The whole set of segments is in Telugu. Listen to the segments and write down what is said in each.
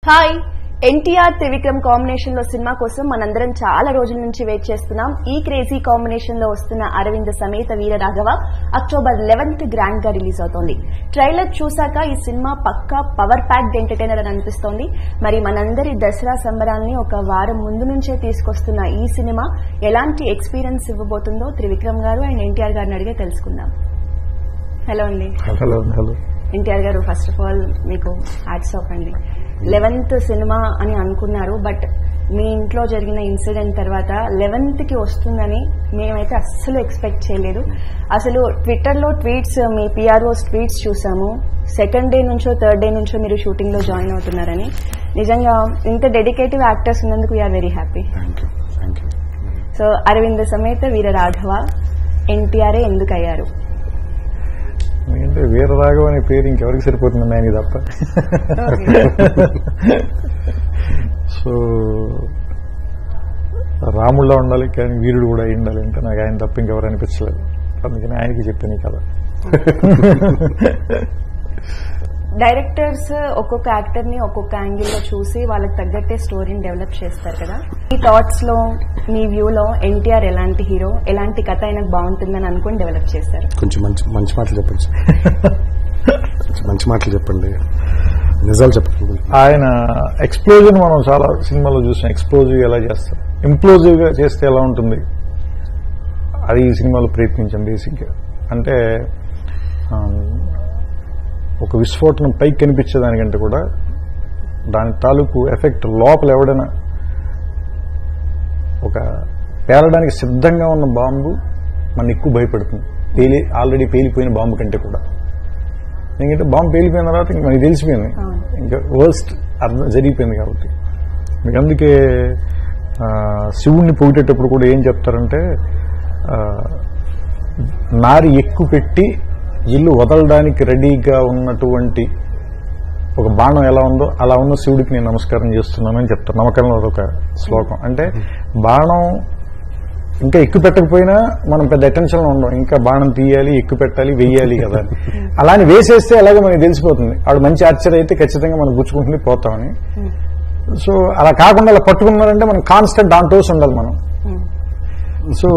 హాయ్ ఎన్టీఆర్ త్రివిక్రమ్ కాంబినేషన్ లో సినిమా కోసం మనందరం చాలా రోజుల నుంచి వెయిట్ చేస్తున్నాం ఈ క్రేజీ కాంబినేషన్ లో వస్తున్న Aravinda Sametha Veera Raghava October eleventh grand గా రిలీజ్ అవుతోంది ట్రైలర్ చూశాక ఈ సినిమా పక్కా పవర్ ప్యాక్డ్ ఎంటర్టైనర్ అని అనిపిస్తోంది మరి మనందరి దసరా సంబరాల్ని ఒక వారం ముందు నుంచే తీసుకొస్తున్న ఈ సినిమా ఎలాంటి ఎక్స్పీరియన్స్ ఇవ్వబోతుందో త్రివిక్రమ్ గారు అండ్ ఎన్టీఆర్ గారిని అడిగే తెలుసుకుందాం హలో అండి హలో హలో ఎన్టీఆర్ గారు ఫస్ట్ ఆఫ్ ఆల్ మీకు హ్యాట్స్ ఆఫ్ అండి లెవెన్త్ సినిమా అని అనుకున్నారు బట్ మీ ఇంట్లో జరిగిన ఇన్సిడెంట్ తర్వాత లెవెన్త్ కి వస్తుందని మేమైతే అస్సలు ఎక్స్పెక్ట్ చేయలేదు అసలు ట్విట్టర్ లో ట్వీట్స్ మీ పిఆర్ఓస్ ట్వీట్స్ చూసాము సెకండ్ డే నుంచో థర్డ్ డే నుంచో మీరు షూటింగ్ లో జాయిన్ అవుతున్నారని నిజంగా ఇంత డెడికేటివ్ యాక్టర్స్ ఉన్నందుకు we're very happy thank you thank you so Aravinda Sametha Veera Raghava ఎన్టీఆర్ఏ ఎందుకు అయ్యారు ఎందుకంటే వీరరాఘవ అనే పేరు ఇంకెవరికి సరిపోతుంది ఆయన తప్ప సో రాముళ్ళ ఉండాలి కానీ వీరుడు కూడా అయి ఉండాలి అంటే నాకు ఆయన తప్ప ఇంకెవరు అనిపించలేదు అందుకని ఆయనకి చెప్పాను ఈ కథ డైరెక్టర్స్ ఒక్కొక్క యాక్టర్ ని ఒక్కొక్క యాంగిల్ లో చూసి వాళ్ళకి తగ్గట్టే స్టోరీని డెవలప్ చేస్తారు కదా మీ థాట్స్ లో మీ వ్యూ లో ఎన్టీఆర్ ఎలాంటి హీరో ఎలాంటి కథ ఆయనకు బాగుంటుందని అనుకుని డెవలప్ చేస్తారు కొంచెం మంచి మంచి మాటలు చెప్పండి సార్. కొంచెం మంచి మాటలు చెప్పండి నిజాలు చెప్పండి ఆయన ఎక్స్ప్లోజన్ మనం చాలా సినిమాలో చూసాం ఎక్స్ప్లోజివ్ ఎలా చేస్తాం ఇంప్లోజివ్ గా చేస్తే ఎలా ఉంటుంది అది ఈ సినిమాలో ప్రయత్నించాం బేసిక్ గా అంటే ఆ, ఒక విస్ఫోటనం పైకి కనిపించేదానికంటే కూడా దాని తాలూకు ఎఫెక్ట్ లోపల ఎవడైనా ఒక పేలడానికి సిద్ధంగా ఉన్న బాంబు మన ఎక్కువ భయపెడుతుంది పేలి ఆల్రెడీ పేలిపోయిన బాంబు కంటే కూడా ఎందుకంటే బాంబు పేలిపోయిన తర్వాత ఇంక మనకి తెలిసిపోయింది అవును. ఇంకా వర్స్ట్ అర్థం జరిగిపోయింది కాబట్టి మీకు అందుకే ఆ, శివుణ్ణి పొగిటేటప్పుడు కూడా ఏం చెప్తారంటే ఆ, నారి ఎక్కువ పెట్టి ఇల్లు వదలడానికి రెడీగా ఉన్నటువంటి ఒక బాణం ఎలా ఉందో అలా ఉన్న శివుడికి నేను నమస్కారం చేస్తున్నానని చెప్తాను నమ్మకంలో అదొక శ్లోకం అంటే బాణం ఇంకా ఎక్కువ పెట్టకపోయినా మనం పెద్ద అటెన్షన్ లో ఉండం ఇంకా బాణం తీయాలి ఎక్కువ పెట్టాలి వెయ్యాలి కదా అని. అలా అని వేసేస్తే అలాగే మనకి తెలిసిపోతుంది ఆవిడ మంచి ఆశ్చర్య అయితే ఖచ్చితంగా మనం గుచ్చుకుంటుంది పోతామని సో అలా కాకుండా అలా పట్టుకున్నారంటే మనం కాన్స్టెంట్ ఆన్ టోస్ ఉండాలి మనం సో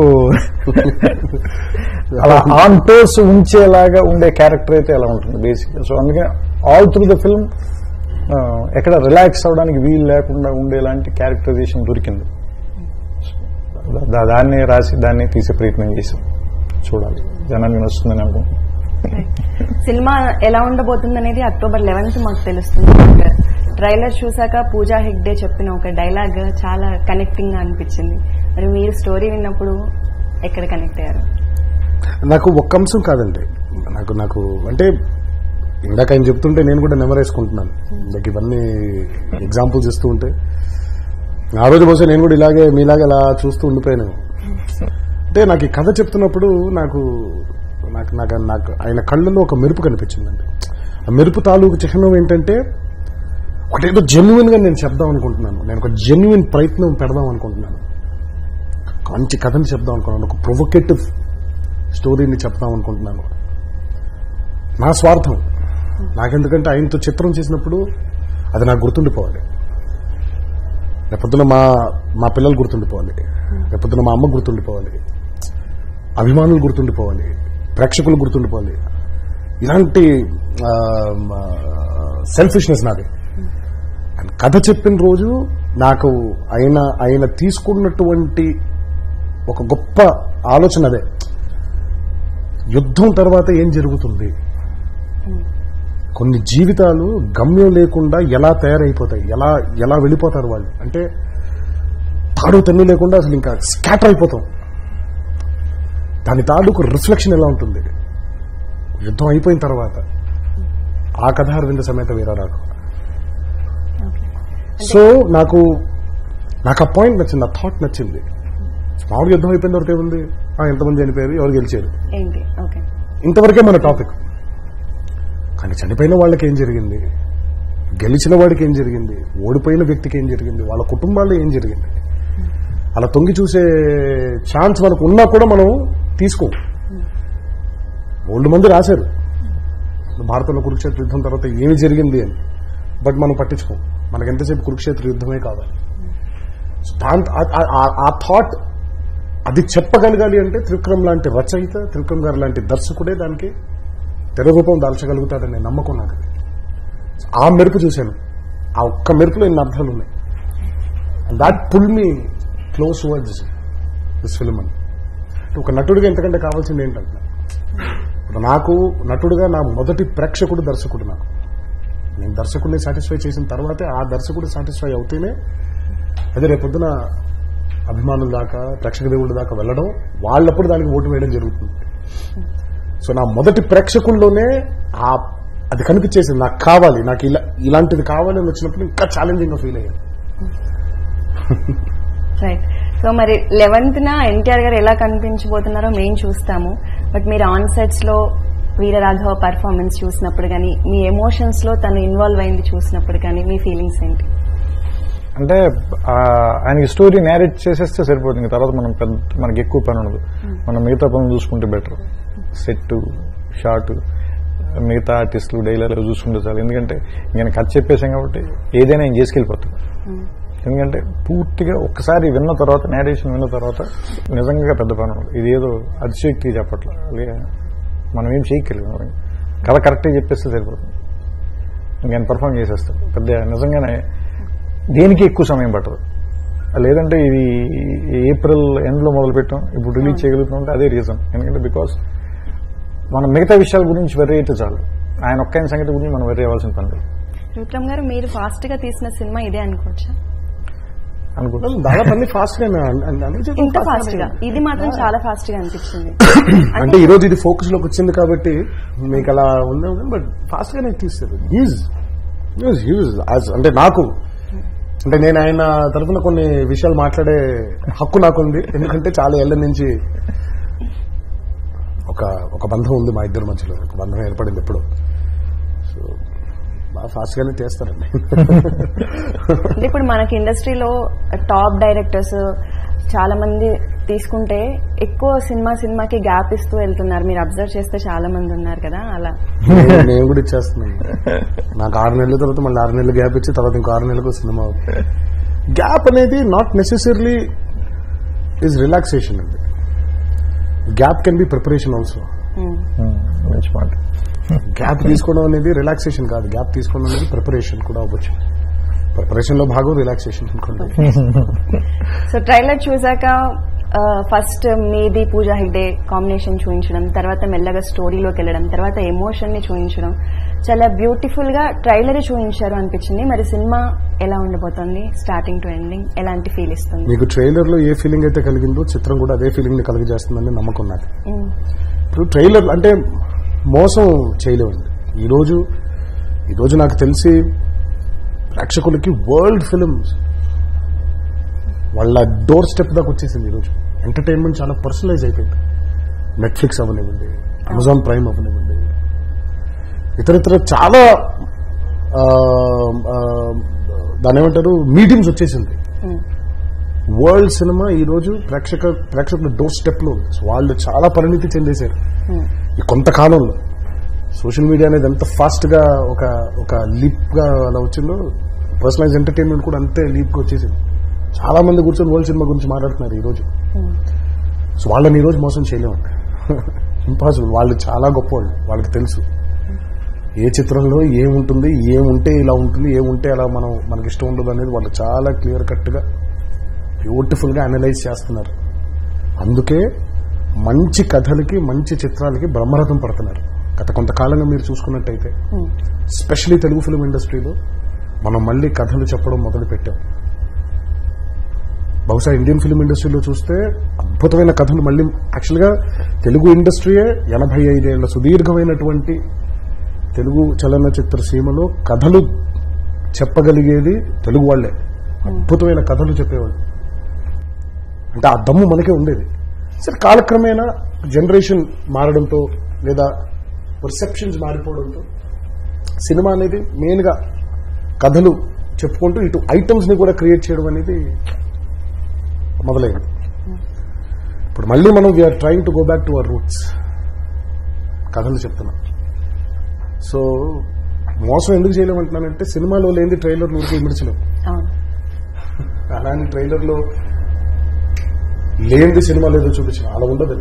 అలా ఆన్ టోస్ ఉంచేలాగా ఉండే క్యారెక్టర్ అయితే అలా ఉంటుంది బేసిక్ సో అందుకని ఆల్ త్రూ ద ఫిల్మ్ ఎక్కడ రిలాక్స్ అవడానికి వీలు లేకుండా ఉండేలాంటి క్యారెక్టరైజేషన్ దొరికింది దా- దాన్నే రాసి దాన్నే తీసే ప్రయత్నం చేశాం చూడాలి జనానికి వస్తుందని అనుకుంటున్నాను సినిమా ఎలా ఉండబోతుంది అనేది అక్టోబర్ లెవెన్త్ మాకు తెలుస్తుంది ట్రైలర్ చూసాక పూజా హెగ్డే చెప్పిన ఒక డైలాగ్ చాలా కనెక్టింగ్ గా అనిపించింది మరి మీరు స్టోరీ విన్నప్పుడు ఎక్కడ కనెక్ట్ అయ్యారు నాకు ఒక్క అంశం కాదండి నాకు నాకు అంటే ఇందాక ఆయన చెప్తుంటే నేను కూడా నెమరేసుకుంటున్నాను నాకు ఇవన్నీ ఎగ్జాంపుల్స్ ఇస్తూ ఉంటే ఆ రోజు బహుశా నేను కూడా ఇలాగే మీలాగే అలా చూస్తూ ఉండిపోయాను అంటే నాకు ఈ కథ చెప్తున్నప్పుడు నాకు నాకు నాకు నాకు ఆయన కళ్ళల్లో ఒక మెరుపు కనిపించిందండి ఆ మెరుపు తాలూకు చిహ్నం ఏంటంటే ఒకటేదో జెన్యున్ గా నేను చెప్దాం అనుకుంటున్నాను నేను ఒక జెన్యున్ ప్రయత్నం పెడదాం అనుకుంటున్నాను ఒక మంచి కథని చెప్దాం అనుకున్నాను ఒక ప్రొవొకేటివ్ స్టోరీని చెప్దాం అనుకుంటున్నాను నా స్వార్థం నాకెందుకంటే ఆయనతో చిత్రం చేసినప్పుడు అది నాకు గుర్తుండిపోవాలి రేపొద్దున మా మా పిల్లలు గుర్తుండిపోవాలి రేపొద్దున మా అమ్మ గుర్తుండిపోవాలి అభిమానులు గుర్తుండిపోవాలి ప్రేక్షకులు గుర్తుండిపోవాలి ఇలాంటి సెల్ఫిష్నెస్ నాది అండ్ కథ చెప్పిన రోజు నాకు ఆయన ఆయన తీసుకున్నటువంటి ఒక గొప్ప ఆలోచన అదే యుద్ధం తర్వాత ఏం జరుగుతుంది కొన్ని జీవితాలు గమ్యం లేకుండా ఎలా తయారైపోతాయి ఎలా ఎలా వెళ్ళిపోతారు వాళ్ళు అంటే తాడు తన్ను లేకుండా అసలు ఇంకా స్కాటర్ అయిపోతాం దాని తాలూకు రిఫ్లెక్షన్ ఎలా ఉంటుంది యుద్ధం అయిపోయిన తర్వాత ఆ కథ అరవింద సమేత వీరరాకు సో నాకు నాకు ఆ పాయింట్ నచ్చింది ఆ థాట్ నచ్చింది మామూలు యుద్ధం అయిపోయిన తర్వాత ఏముంది ఆ, ఎంతమంది చనిపోయారు ఎవరు గెలిచారు ఏంటి ఓకే ఇంతవరకే మన టాపిక్ కానీ చనిపోయిన వాళ్ళకి ఏం జరిగింది గెలిచిన వాడికి ఏం జరిగింది ఓడిపోయిన వ్యక్తికి ఏం జరిగింది వాళ్ళ కుటుంబాల్లో ఏం జరిగింది అలా తొంగి చూసే ఛాన్స్ మనకు ఉన్నా కూడా మనం తీసుకోం ఓల్డ్ మంది రాశారు భారతంలో కురుక్షేత్ర యుద్ధం తర్వాత ఏమి జరిగింది అని బట్ మనం పట్టించుకోం మనకి ఎంతసేపు కురుక్షేత్ర యుద్ధమే కావాలి So, దాంట్ ఆ- ఆ- ఆ- ఆ థాట్ అది చెప్పగలగాలి అంటే త్రివిక్రమ్ లాంటి రచయిత త్రివిక్రమ్ గారు లాంటి దర్శకుడే దానికి తెర రూపం దాల్చగలుగుతాడనే నమ్మకం నాకు ఆ మెరుపు చూశాను ఆ ఒక్క మెరుపులో ఇన్ని అర్థాలు ఉన్నాయి and that pull me close words this film అని ఒక నటుడిగా ఎంతకంటే కావాల్సింది ఏంటంటే ఇప్పుడు నాకు నటుడుగా నా మొదటి ప్రేక్షకుడు దర్శకుడు నాకు నేను దర్శకుడిని సాటిస్ఫై చేసిన తర్వాతే ఆ దర్శకుడు సాటిస్ఫై అవుతేనే అదే రేపొద్దున అభిమానుల దాకా ప్రేక్షక దేవుళ్ళ దాకా వెళ్ళడం వాళ్ళప్పుడు దానికి ఓటు వేయడం జరుగుతుంది సో నా మొదటి ప్రేక్షకుల్లోనే ఆ అది కనిపించేసింది నాకు కావాలి నాకు ఇలా ఇలాంటిది కావాలి అని వచ్చినప్పుడు ఇంకా ఛాలెంజింగ్ గా ఫీల్ అయ్యాను రైట్ సో మరి లెవెన్త్ న ఎన్టీఆర్ గారు ఎలా కనిపించబోతున్నారో మేము చూస్తాము బట్ మీరు ఆన్ సెట్స్ లో వీరరాఘవ పర్ఫార్మెన్స్ చూసినప్పుడు కానీ మీ ఎమోషన్స్ లో తను ఇన్వాల్వ్ అయింది చూసినప్పుడు కానీ మీ ఫీలింగ్స్ ఏంటి అంటే ఆ, ఆయనకి స్టోరీ నేరేట్ చేసేస్తే సరిపోతుంది ఇంకా తర్వాత మనం పెద్ద మనకి ఎక్కువ పని ఉండదు మనం మిగతా పనులు చూసుకుంటే బెటర్ సెట్ షార్ట్ మిగతా ఆర్టిస్టులు డైలాగ్ చూసుకుంటే చాలు ఎందుకంటే నేను కథ చెప్పేసాం కాబట్టి ఏదైనా నేను చేసుకెళ్ళిపోతాను ఎందుకంటే పూర్తిగా ఒక్కసారి విన్న తర్వాత నేరేషన్ విన్న తర్వాత నిజంగా పెద్ద పని ఉండదు ఇది ఏదో అతిశక్తి చెప్పట్లా లే మనం ఏం చేయగలిగాం కథ కరెక్ట్గా చెప్పేస్తే సరిపోతుంది నేను పర్ఫామ్ చేసేస్తాను పెద్ద నిజంగానే దేనికి ఎక్కువ సమయం పట్టదు లేదంటే ఇది ఏప్రిల్ ఎండ్ లో మొదలు పెట్టాం ఇప్పుడు రిలీజ్ చేయగలుగుతున్నాం అదే రీజన్ ఎందుకంటే బికాస్ మనం మిగతా విషయాల గురించి వెర్రీ అయితే చాలు ఆయన ఒక్క సంగతి గురించి మనం వెర్రీ అవ్వాల్సిన పని లేదు విక్రమ్ గారు మీరు ఫాస్ట్ గా తీసిన సినిమా ఇదే అనుకోవచ్చా అనుకో దాదాపు అన్ని ఫాస్ట్ గా ఇంత ఫాస్ట్ గా ఇది మాత్రం చాలా ఫాస్ట్ గా అనిపించింది అంటే ఈ రోజు ఇది ఫోకస్ లోకి వచ్చింది కాబట్టి మీకు అలా ఉందా బట్ ఫాస్ట్ గానే తీస్తారు యూజ్ యూజ్ యూజ్ అంటే నాకు అంటే నేను ఆయన తరఫున కొన్ని విషయాలు మాట్లాడే హక్కు నాకుంది ఎందుకంటే చాలా ఏళ్ల నుంచి ఒక ఒక బంధం ఉంది మా ఇద్దరి మధ్యలో ఒక బంధం ఏర్పడింది ఎప్పుడు సో బాగా ఫాస్ట్ గానే చేస్తారండి అంటే ఇప్పుడు మనకి ఇండస్ట్రీలో టాప్ డైరెక్టర్స్ చాలా మంది తీసుకుంటే ఎక్కువ సినిమా సినిమాకి గ్యాప్ ఇస్తూ వెళ్తున్నారు మీరు అబ్జర్వ్ చేస్తే చాలా మంది ఉన్నారు కదా అలా నేను- నేను కూడా ఇచ్చేస్తున్నాను నాకు ఆరు నెలల తర్వాత మళ్ళీ ఆరు నెలలు గ్యాప్ ఇచ్చి తర్వాత ఇంకో ఆరు నెలలకు సినిమా గ్యాప్ అనేది నాట్ నెసెసరీ ఈజ్ రిలాక్సేషన్ అండి gap can be preparation also um. Um, మంచి మాట గ్యాప్ తీసుకోవడం అనేది రిలాక్సేషన్ కాదు గ్యాప్ తీసుకోవడం అనేది ప్రిపరేషన్ కూడా అవ్వచ్చు ప్రిపరేషన్ లో భాగం రిలాక్సేషన్ అనుకోండి సో ట్రైలర్ చూసాక ఫస్ట్ మీది పూజా హెగ్డే కాంబినేషన్ చూపించడం తర్వాత మెల్లగా స్టోరీలోకి వెళ్ళడం తర్వాత ఎమోషన్ ని చూపించడం చాలా బ్యూటిఫుల్ గా ట్రైలర్ చూపించారు అనిపించింది మరి సినిమా ఎలా ఉండబోతోంది స్టార్టింగ్ టు ఎండింగ్ ఎలాంటి ఫీల్ ఇస్తుంది మీకు ట్రైలర్ లో ఏ ఫీలింగ్ అయితే కలిగిందో చిత్రం కూడా అదే ఫీలింగ్ ని కలిగజేస్తుందని నమ్మకం నాకు ఉమ్. ఇప్పుడు ట్రైలర్ అంటే మోసం చేయలేమండి ఈరోజు ఈరోజు నాకు తెలిసి ప్రేక్షకులకి వరల్డ్ ఫిల్మ్స్ వాళ్ళ డోర్ స్టెప్ దాకా వచ్చేసింది ఈరోజు ఎంటర్టైన్మెంట్ చాలా పర్సనలైజ్ అయిపోయింది నెట్ఫ్లిక్స్ అవ్వనివ్వండి అమెజాన్ ప్రైమ్ అవ్వనివ్వండి ఇతర ఇతర చాలా ఆ, ఆ, దాని ఏమంటారు మీటింగ్స్ వచ్చేసింది ఉమ్. వరల్డ్ సినిమా ఈ రోజు ప్రేక్షక ప్రేక్షకుల డోర్ స్టెప్ లో ఉంది సో వాళ్ళు చాలా పరిణితి చెందేశారు ఉమ్. ఈ కొంతకాలంలో సోషల్ మీడియా అనేది ఎంత ఫాస్ట్ గా ఒక ఒక లీప్ గా అలా వచ్చిందో పర్సనలైజ్ ఎంటర్టైన్మెంట్ కూడా అంతే లీప్ గా వచ్చేసింది చాలా మంది కూర్చొని వరల్డ్ సినిమా గురించి మాట్లాడుతున్నారు ఈ రోజు ఉమ్. సో వాళ్ళని ఈ రోజు మోసం చేయలేమండి ఇంపాసిబుల్ వాళ్ళు చాలా గొప్పవాళ్ళు వాళ్ళకి తెలుసు ఏ చిత్రంలో ఏముంటుంది ఏముంటే ఇలా ఉంటుంది ఏముంటే అలా మనం మనకి ఇష్టం ఉండదు అనేది వాళ్ళు చాలా క్లియర్ కట్ గా బ్యూటిఫుల్ గా అనలైజ్ చేస్తున్నారు అందుకే మంచి కథలకి మంచి చిత్రాలకి బ్రహ్మరథం పడుతున్నారు గత కొంతకాలంగా మీరు చూసుకున్నట్టయితే ఉమ్. స్పెషలీ తెలుగు ఫిల్మ్ ఇండస్ట్రీలో మనం మళ్ళీ కథలు చెప్పడం మొదలు పెట్టాం బహుశా ఇండియన్ ఫిల్మ్ ఇండస్ట్రీలో చూస్తే అద్భుతమైన కథలు మళ్ళీ యాక్చువల్గా తెలుగు ఇండస్ట్రీయే ఎనభై ఐదేళ్ల సుదీర్ఘమైనటువంటి తెలుగు చలనచిత్ర సీమలో కథలు చెప్పగలిగేది తెలుగు వాళ్లే అద్భుతమైన కథలు చెప్పేవాళ్ళు అంటే ఆ దమ్ము మనకే ఉండేది సరే కాలక్రమేణా జనరేషన్ మారడంతో లేదా పర్సెప్షన్స్ మారిపోవడంతో సినిమా అనేది మెయిన్ గా కథలు చెప్పుకుంటూ ఇటు ఐటమ్స్ ని కూడా క్రియేట్ చేయడం అనేది మొదలైంది ఇప్పుడు మళ్ళీ మనం we are trying to go back to our roots కథలు చెప్తున్నాం సో మోసం ఎందుకు చేయలేమంటున్నానంటే సినిమాలో లేని ట్రైలర్ ఊరికి ఇమిడ్చలేం అవును అలాంటి ట్రైలర్ లో లేనిది సినిమా లేదో చూపించిన అలా ఉండదు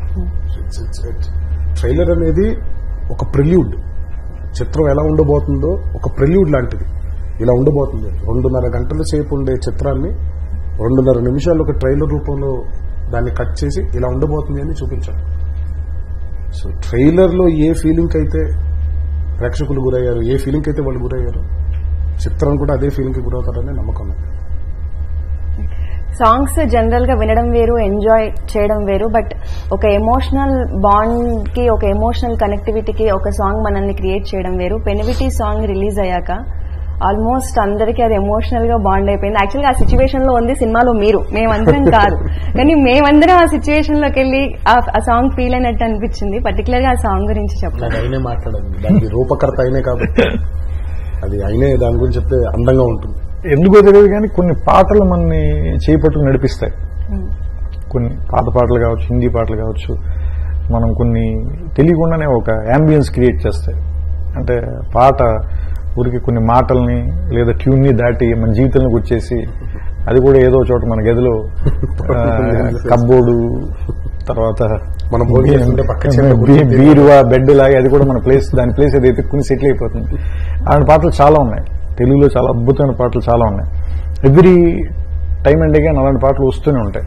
ట్రైలర్ అనేది ఒక ప్రిల్యూడ్ చిత్రం ఎలా ఉండబోతుందో ఒక ప్రిల్యూడ్ లాంటిది ఇలా ఉండబోతుంది రెండున్నర గంటల సేపు ఉండే చిత్రాన్ని రెండున్నర నిమిషాలు ఒక ట్రైలర్ రూపంలో దాన్ని కట్ చేసి ఇలా ఉండబోతుంది అని చూపించాడు సో ట్రైలర్ లో ఏ ఫీలింగ్ అయితే ప్రేక్షకులు గురయ్యారు ఏ ఫీలింగ్ అయితే వాళ్ళు గురయ్యారు చిత్రం కూడా అదే ఫీలింగ్ కి గురవుతారని నమ్మకం నాకు. సాంగ్స్ జనరల్ గా వినడం వేరు ఎంజాయ్ చేయడం వేరు బట్ ఒక ఎమోషనల్ బాండ్ కి ఒక ఎమోషనల్ కనెక్టివిటీకి ఒక సాంగ్ మనల్ని క్రియేట్ చేయడం వేరు పెనివిటీ సాంగ్ రిలీజ్ అయ్యాక ఆల్మోస్ట్ అందరికీ అది ఎమోషనల్ గా బాండ్ అయిపోయింది యాక్చువల్ గా ఆ సిచ్యువేషన్ లో ఉంది సినిమాలో మీరు మేమందరం కాదు కానీ మేమందరం ఆ సిచ్యువేషన్ లోకి వెళ్ళి ఆ- ఆ సాంగ్ ఫీల్ అయినట్టు అనిపించింది పర్టికులర్ గా ఆ సాంగ్ గురించి చెప్పాలి నాకు అయినే మాట్లాడండి దానికి రూపకర్త అయినే కాబట్టి అది అయినే దాని గురించి చెప్తే అందంగా ఉంటుంది ఎందుకో తెలియదు కానీ కొన్ని పాటలు మనని చేపట్టుకు నడిపిస్తాయి కొన్ని పాత పాటలు కావచ్చు హిందీ పాటలు కావచ్చు మనం కొన్ని తెలియకుండానే ఒక అంబియన్స్ క్రియేట్ చేస్తాయి అంటే పాట ఊరికి కొన్ని మాటల్ని లేదా ట్యూన్ని దాటి మన జీవితంలోకి వచ్చేసి అది కూడా ఏదో చోట మన గదిలో ఆ, కబ్బోర్డు తర్వాత మనం భోజనం చేస్తుంటే పక్క చేతిలో బీ- కూర్చొని బీరువా బెడ్ లాగా అది కూడా మన ప్లేస్ దాని ప్లేస్ అది ఎత్తుక్కుని సెటిల్ అయిపోతుంది అలాంటి పాటలు చాలా ఉన్నాయి తెలుగులో చాలా అద్భుతమైన పాటలు చాలా ఉన్నాయి ఎవ్రీ టైం అండ్ అగైన్ అలాంటి పాటలు వస్తూనే ఉంటాయి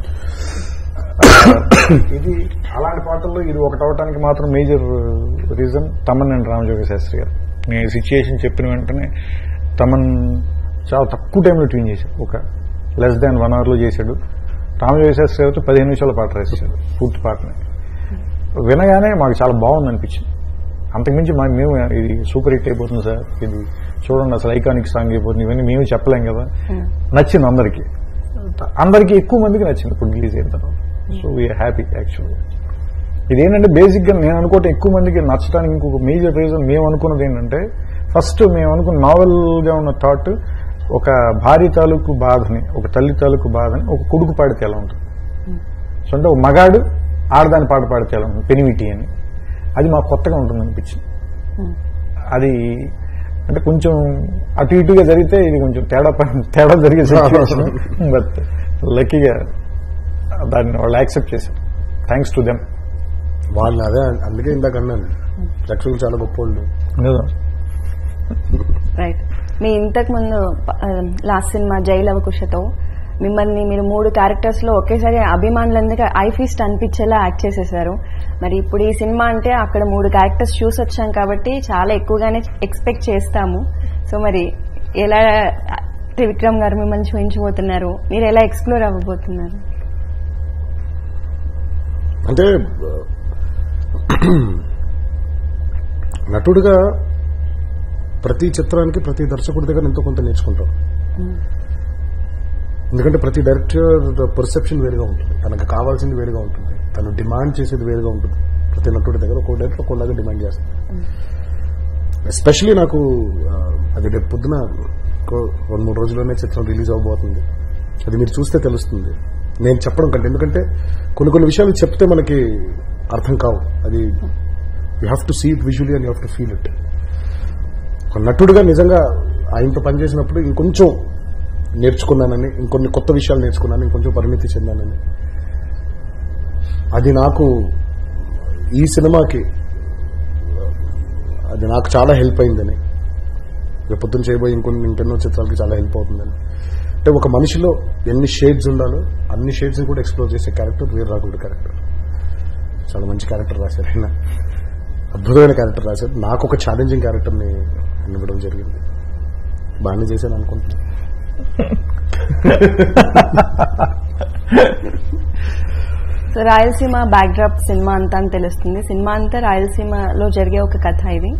ఇది అలాంటి పాటల్లో ఇది ఒకటి అవడానికి మాత్రం major reason Thaman and Ramajoga Sastry గారు నేను సిచ్యుయేషన్ చెప్పిన వెంటనే తమన్ చాలా తక్కువ టైంలో ట్యూన్ చేశాడు ఒక లెస్ దాన్ వన్ అవర్లో చేశాడు రామజోగ శాస్త్రి గారితో పదిహేను నిమిషాల పాట రాసేసాడు పూర్తి పాటని వినగానే మాకు చాలా బాగుంది అనిపించింది అంతకుమించి మా మేము ఇది సూపర్ హిట్ అయిపోతుంది సార్ ఇది చూడండి అసలు ఐకానిక్ సాంగ్ అయిపోతుంది ఇవన్నీ మేము చెప్పలేం కదా నచ్చింది అందరికీ అందరికీ ఎక్కువ మందికి నచ్చింది ఇప్పుడు రిలీజ్ అయిన తర్వాత సో వీఆర్ హ్యాపీ యాక్చువల్గా ఇదేంటంటే బేసిక్ గా నేను అనుకోవటం ఎక్కువ మందికి నచ్చడానికి ఇంకొక మేజర్ రీజన్ మేము అనుకున్నది ఏంటంటే ఫస్ట్ మేము అనుకున్న నావెల్ గా ఉన్న థాట్ ఒక భార్య తాలూకు బాధని ఒక తల్లి తాలూకు బాధని ఒక కొడుకు పాడితే ఎలా ఉంటుంది సో అంటే ఒక మగాడు ఆడదాని పాట పాడితే ఎలా ఉంటుంది పెనివిటి అని అది మాకు కొత్తగా ఉంటుంది అనిపించింది అది అంటే కొంచెం అటు ఇటుగా జరిగితే ఇది కొంచెం తేడా ప- తేడా జరిగే సిచ్యువేషన్ బట్ లక్కీగా దాన్ని వాళ్ళు యాక్సెప్ట్ చేశారు థ్యాంక్స్ టు దెమ్ వాళ్ళు అదే అందుకే ఇందాక అన్నాను ప్రేక్షకులు చాలా గొప్ప వాళ్ళు రైట్ మీ ఇంతకు ముందు లాస్ట్ సినిమా జైలవ కుషతో మిమ్మల్ని మీరు మూడు క్యారెక్టర్స్ లో ఒకేసారి అభిమానులందరికీ ఐ ఫీస్ట్ అనిపించేలా యాక్ట్ చేసేసారు మరి ఇప్పుడు ఈ సినిమా అంటే అక్కడ మూడు క్యారెక్టర్స్ చూసి వచ్చాం కాబట్టి చాలా ఎక్కువగానే ఎక్స్పెక్ట్ చేస్తాము సో మరి ఎలా త్రివిక్రమ్ గారు మిమ్మల్ని చూపించబోతున్నారు మీరు ఎలా ఎక్స్ప్లోర్ అవ్వబోతున్నారు అంటే నటుడుగా ప్రతి చిత్రానికి ప్రతి దర్శకుడి దగ్గర ఎంతో కొంత నేర్చుకుంటాం ఎందుకంటే ప్రతి డైరెక్టర్ పర్సెప్షన్ వేరుగా ఉంటుంది తనకు కావాల్సింది వేరుగా ఉంటుంది తను డిమాండ్ చేసేది వేరుగా ఉంటుంది ప్రతి నటుడి దగ్గర ఒక్కో డైరెక్టర్ ఒక్కోలాగా డిమాండ్ చేస్తుంది ఎస్పెషలీ నాకు ఆ, అది రేపు పొద్దున ఇంకో రెండు మూడు రోజుల్లోనే చిత్రం రిలీజ్ అవబోతుంది అది మీరు చూస్తే తెలుస్తుంది నేను చెప్పడం కంటే ఎందుకంటే కొన్ని కొన్ని విషయాలు చెప్తే మనకి అర్థం కావు అది you have to see it visually and you have to feel it ఒక నటుడుగా నిజంగా ఆయనతో పనిచేసినప్పుడు ఇంకొంచెం నేర్చుకున్నానని ఇంకొన్ని కొత్త విషయాలు నేర్చుకున్నాను ఇంకొంచెం పరిణితి చెందానని అది నాకు ఈ సినిమాకి అది నాకు చాలా హెల్ప్ అయిందని రేపు పొద్దున్న చేయబోయే ఇంకొన్ని ఇంకెన్నో చిత్రాలకి చాలా హెల్ప్ అవుతుందని అంటే ఒక మనిషిలో ఎన్ని షేడ్స్ ఉండాలో అన్ని షేడ్స్ కూడా ఎక్స్ప్లోర్ చేసే క్యారెక్టర్ వీర రాఘవుడి క్యారెక్టర్ చాలా మంచి క్యారెక్టర్ రాశారు ఆయన అద్భుతమైన క్యారెక్టర్ రాశారు నాకు ఒక ఛాలెంజింగ్ క్యారెక్టర్ని ఇవ్వడం జరిగింది బాగానే చేశాను అనుకుంటున్నాను సో రాయలసీమ బ్యాక్డ్రాప్ సినిమా అంతా అని తెలుస్తుంది సినిమా అంతా రాయలసీమలో జరిగే ఒక కథ ఇది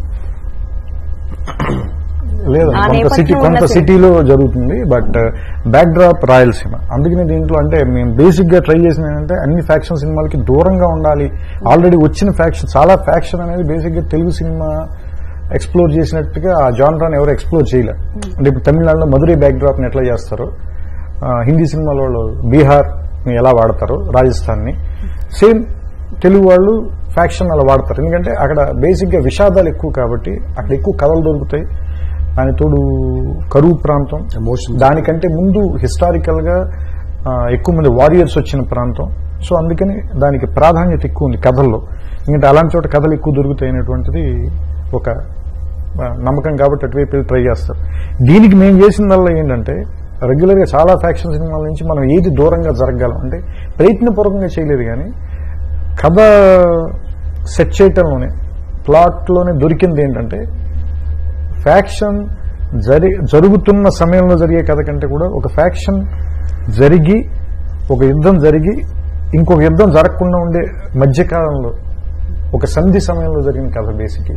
లేదు ఆ కొంత నేపథ్యం సిటీ ఉన్న కొంత సినిమా. సిటీలో జరుగుతుంది బట్ బ్యాక్ డ్రాప్ రాయలసీమ అందుకనే దీంట్లో అంటే మేము బేసిక్ గా ట్రై చేసిన ఏంటంటే అన్ని ఫ్యాక్షన్ సినిమాలకి దూరంగా ఉండాలి ఆల్రెడీ వచ్చిన ఫ్యాక్షన్ చాలా ఫ్యాక్షన్ అనేది బేసిక్ గా తెలుగు సినిమా ఎక్స్ప్లోర్ చేసినట్టుగా ఆ జానరాన్ని ఎవరు ఎక్స్ప్లోర్ చేయలే అంటే ఇప్పుడు తమిళనాడులో మధురై బ్యాక్ డ్రాప్ ని ఎట్లా చేస్తారో ఆ, హిందీ సినిమాలో వాళ్ళు బీహార్ ని ఎలా వాడతారు రాజస్థాన్ ని సేమ్ తెలుగు వాళ్ళు ఫ్యాక్షన్ అలా వాడతారు ఎందుకంటే అక్కడ బేసిక్గా విషాదాలు ఎక్కువ కాబట్టి అక్కడ ఎక్కువ కథలు దొరుకుతాయి దాని తోడు కరువు ప్రాంతం Emotions. దానికంటే ముందు హిస్టారికల్ గా ఆ, ఎక్కువ మంది వారియర్స్ వచ్చిన ప్రాంతం సో అందుకని దానికి ప్రాధాన్యత ఎక్కువ ఉంది కథల్లో ఎందుకంటే అలాంటి చోట కథలు ఎక్కువ దొరుకుతాయి అనేటువంటిది ఒక ఆ, నమ్మకం కాబట్టి అటువైపు వెళ్ళి ట్రై చేస్తారు దీనికి మేము చేసిందల్లా ఏంటంటే రెగ్యులర్గా చాలా ఫ్యాక్షన్ సినిమాల నుంచి మనం ఏది దూరంగా జరగగలం అంటే ప్రయత్నపూర్వకంగా చేయలేదు కానీ కథ సెట్ చేయటంలోనే ప్లాట్లోనే దొరికింది ఏంటంటే ఫ్యాక్షన్ జరి జరుగుతున్న సమయంలో జరిగే కథ కంటే కూడా ఒక ఫ్యాక్షన్ జరిగి ఒక యుద్ధం జరిగి ఇంకొక యుద్ధం జరగకుండా ఉండే మధ్యకాలంలో ఒక సంధి సమయంలో జరిగిన కథ బేసిక్